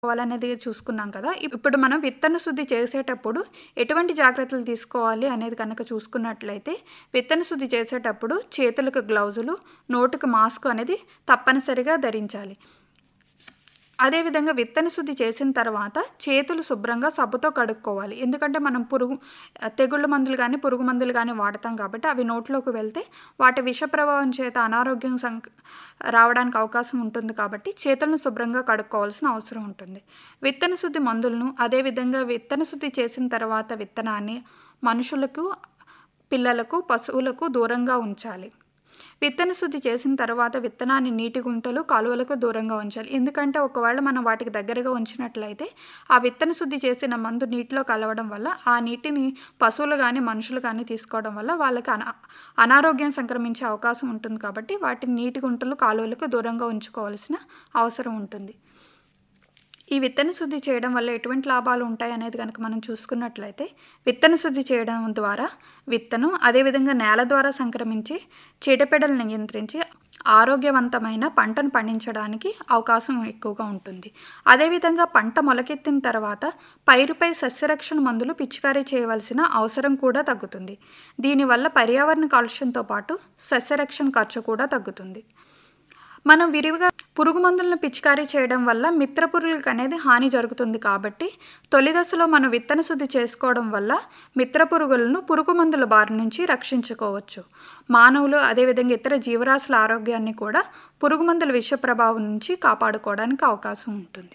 చేసుకోవాలనేది చూసుకున్నాం కదా ఇప్పుడు మనం విత్తన శుద్ధి చేసేటప్పుడు ఎటువంటి జాగ్రత్తలు తీసుకోవాలి అనేది కనుక చూసుకున్నట్లయితే విత్తన శుద్ధి చేసేటప్పుడు చేతులకు గ్లౌజులు నోటుకు మాస్క్ అనేది తప్పనిసరిగా ధరించాలి అదేవిధంగా విత్తన శుద్ధి చేసిన తర్వాత చేతులు శుభ్రంగా సబ్బుతో కడుక్కోవాలి ఎందుకంటే మనం పురుగు తెగుళ్ళ మందులు కానీ పురుగు మందులు కానీ వాడతాం కాబట్టి అవి నోట్లోకి వెళ్తే వాటి విష ప్రభావం చేత అనారోగ్యం సంక్ రావడానికి అవకాశం ఉంటుంది కాబట్టి చేతులను శుభ్రంగా కడుక్కోవాల్సిన అవసరం ఉంటుంది విత్తన శుద్ధి మందులను అదేవిధంగా విత్తన శుద్ధి చేసిన తర్వాత విత్తనాన్ని మనుషులకు పిల్లలకు పశువులకు దూరంగా ఉంచాలి విత్తన శుద్ధి చేసిన తర్వాత విత్తనాన్ని నీటి గుంటలు కాలువలకు దూరంగా ఉంచాలి ఎందుకంటే ఒకవేళ మనం వాటికి దగ్గరగా ఉంచినట్లయితే ఆ విత్తన శుద్ధి చేసిన మందు నీటిలో కలవడం వల్ల ఆ నీటిని పశువులు కానీ మనుషులు కానీ తీసుకోవడం వల్ల వాళ్ళకి అనా అనారోగ్యం సంక్రమించే అవకాశం ఉంటుంది కాబట్టి వాటిని నీటి గుంటలు కాలువలకు దూరంగా ఉంచుకోవాల్సిన అవసరం ఉంటుంది ఈ విత్తన శుద్ధి చేయడం వల్ల ఎటువంటి లాభాలు ఉంటాయి అనేది కనుక మనం చూసుకున్నట్లయితే విత్తన శుద్ధి చేయడం ద్వారా విత్తనం అదేవిధంగా నేల ద్వారా సంక్రమించి చీడపీడలు నియంత్రించి ఆరోగ్యవంతమైన పంటను పండించడానికి అవకాశం ఎక్కువగా ఉంటుంది అదేవిధంగా పంట మొలకెత్తిన తర్వాత పైరుపై సస్యరక్షణ మందులు పిచికారీ చేయవలసిన అవసరం కూడా తగ్గుతుంది దీనివల్ల పర్యావరణ కాలుష్యంతో పాటు సస్యరక్షణ ఖర్చు కూడా తగ్గుతుంది మనం విరివిగా పురుగు మందులను పిచికారీ చేయడం వల్ల మిత్ర పురుగులకు అనేది హాని జరుగుతుంది కాబట్టి తొలి దశలో మనం విత్తన శుద్ధి చేసుకోవడం వల్ల మిత్ర పురుగులను పురుగు మందుల బారి నుంచి రక్షించుకోవచ్చు మానవులు అదేవిధంగా ఇతర జీవరాశుల ఆరోగ్యాన్ని కూడా పురుగు మందుల విష ప్రభావం నుంచి కాపాడుకోవడానికి అవకాశం ఉంటుంది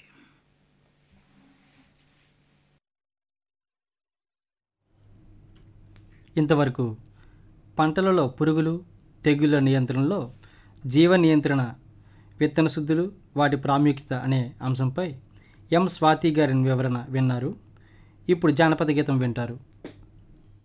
ఇంతవరకు పంటలలో పురుగులు తెగుళ్ళ నియంత్రణలో జీవ నియంత్రణ విత్తన శుద్ధులు వాటి ప్రాముఖ్యత అనే అంశంపై ఎం స్వాతి గారి వివరణ విన్నారు ఇప్పుడు జానపద గీతం వింటారు